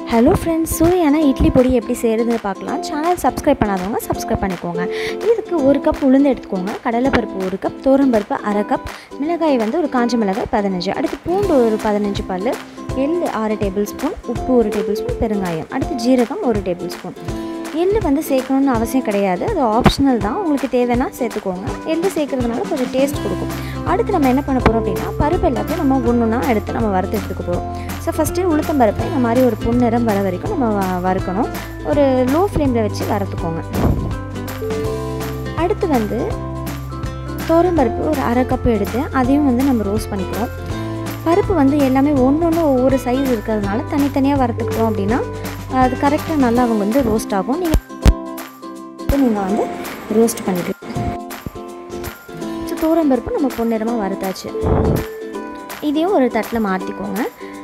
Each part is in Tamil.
ஹலோ ஃப்ரெண்ட்ஸ் சுவையான இட்லி பொடி எப்படி செய்கிறதுன்னு பார்க்கலாம் சேனல் சப்ஸ்கிரைப் பண்ணாதவங்க சப்ஸ்கிரைப் பண்ணிக்கோங்க இதுக்கு ஒரு கப் உளுந்து எடுத்துக்கோங்க கடலைப்பருப்பு ஒரு கப் பருப்பு அரை கப் மிளகாய் வந்து ஒரு காஞ்ச மிளகாய் பதினஞ்சு அடுத்து பூண்டு ஒரு பதினஞ்சு பல் எள்ளு ஆறு டேபிள் ஸ்பூன் உப்பு ஒரு டேபிள் ஸ்பூன் பெருங்காயம் அடுத்து ஜீரகம் ஒரு டேபிள் ஸ்பூன் எள்ளு வந்து சேர்க்கணுன்னு அவசியம் கிடையாது அது ஆப்ஷனல் தான் உங்களுக்கு தேவைன்னா சேர்த்துக்கோங்க எள்ளு சேர்க்கறதுனால கொஞ்சம் டேஸ்ட் கொடுக்கும் அடுத்து நம்ம என்ன பண்ண போகிறோம் அப்படின்னா பருப்பு எல்லாத்தையும் நம்ம ஒன்றுனா எடுத்து நம்ம வறுத்து எடுத்துக்க போகிறோம் ஸோ ஃபஸ்ட்டு உளுத்தம் பருப்பை இந்த மாதிரி ஒரு பொன்னிறம் வர வரைக்கும் நம்ம வ- வறுக்கணும் ஒரு லோ ஃப்ளேமில் வச்சு வறுத்துக்கோங்க அடுத்து வந்து பருப்பு ஒரு அரை கப் எடுத்து அதையும் வந்து நம்ம ரோஸ்ட் பண்ணிக்கிறோம் பருப்பு வந்து எல்லாமே ஒன்று ஒன்று ஒவ்வொரு சைஸ் இருக்கிறதுனால தனித்தனியாக வறுத்துக்கிட்டோம் அப்படின்னா அது கரெக்டாக நல்லா அவங்க வந்து ரோஸ்ட் ஆகும் நீங்கள் நீங்கள் வந்து ரோஸ்ட் பண்ணிக்கலாம் ஸோ பருப்பு நம்ம பொன்னிறமாக வறுத்தாச்சு இதையும் ஒரு தட்டில் மாற்றிக்கோங்க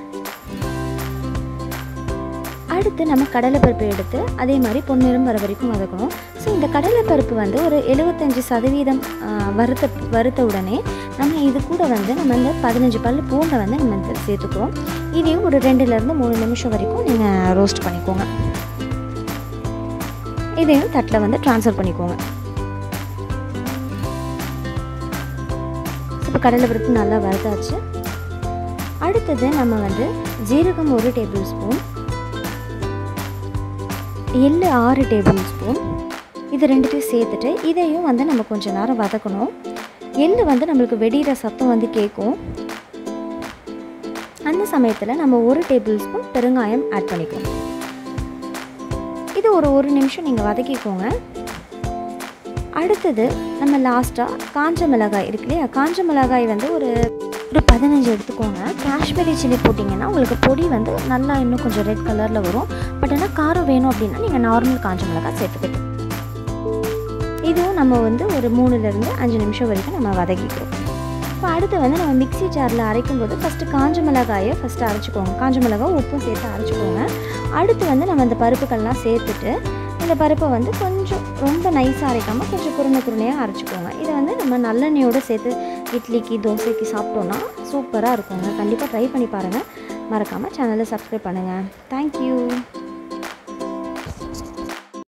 அடுத்து நம்ம கடலைப்பருப்பு எடுத்து அதே மாதிரி பொன்னிறம் வர வரைக்கும் வதக்கணும் ஸோ இந்த கடலைப்பருப்பு வந்து ஒரு எழுபத்தஞ்சி சதவீதம் ஆ, வறுத்த வறுத்த உடனே நம்ம இது கூட வந்து நம்ம இந்த பதினஞ்சு பல் பூண்டை வந்து நம்ம இந்த சேர்த்துக்கிறோம் இதையும் ஒரு ரெண்டுலேருந்து மூணு நிமிஷம் வரைக்கும் நீங்கள் ரோஸ்ட் பண்ணிக்கோங்க இதையும் தட்டில் வந்து ட்ரான்ஸ்ஃபர் பண்ணிக்கோங்க இப்போ கடலைப்பருப்பு நல்லா வறுத்தாச்சு அடுத்தது நம்ம வந்து ஜீரகம் ஒரு டேபிள் ஸ்பூன் எள்ளு ஆறு டேபிள் ஸ்பூன் இது ரெண்டுத்தையும் சேர்த்துட்டு இதையும் வந்து நம்ம கொஞ்ச நேரம் வதக்கணும் எள்ளு வந்து நம்மளுக்கு வெடிகிற சத்தம் வந்து கேட்கும் அந்த சமயத்தில் நம்ம ஒரு டேபிள் ஸ்பூன் பெருங்காயம் ஆட் பண்ணிக்கணும் இது ஒரு ஒரு நிமிஷம் நீங்கள் வதக்கிக்கோங்க அடுத்தது நம்ம லாஸ்ட்டாக காஞ்ச மிளகாய் இருக்கு இல்லையா காஞ்ச மிளகாய் வந்து ஒரு ஒரு பதினஞ்சு எடுத்துக்கோங்க காஷ்மீரி சில்லி போட்டிங்கன்னா உங்களுக்கு பொடி வந்து நல்லா இன்னும் கொஞ்சம் ரெட் கலரில் வரும் பட் ஆனால் காரம் வேணும் அப்படின்னா நீங்கள் நார்மல் காஞ்ச மிளகாய் சேர்த்துக்கிட்டு இதுவும் நம்ம வந்து ஒரு மூணுலேருந்து அஞ்சு நிமிஷம் வரைக்கும் நம்ம வதக்கிக்கிறோம் இப்போ அடுத்து வந்து நம்ம மிக்ஸி ஜாரில் அரைக்கும் போது ஃபஸ்ட்டு காஞ்ச மிளகாயை ஃபஸ்ட்டு அரைச்சிக்கோங்க காஞ்ச மிளகாய் உப்பும் சேர்த்து அரைச்சிக்கோங்க அடுத்து வந்து நம்ம இந்த பருப்புக்கள்லாம் சேர்த்துட்டு இந்த பருப்பை வந்து கொஞ்சம் ரொம்ப நைஸாக அரைக்காமல் கொஞ்சம் குருணை குருணையாக அரைச்சிக்கோங்க இதை வந்து நம்ம நல்லெண்ணெயோடு சேர்த்து இட்லிக்கு தோசைக்கு சாப்பிட்டோன்னா சூப்பராக இருக்குங்க கண்டிப்பாக ட்ரை பண்ணி பாருங்கள் மறக்காமல் சேனலை சப்ஸ்கிரைப் பண்ணுங்கள் தேங்க்யூ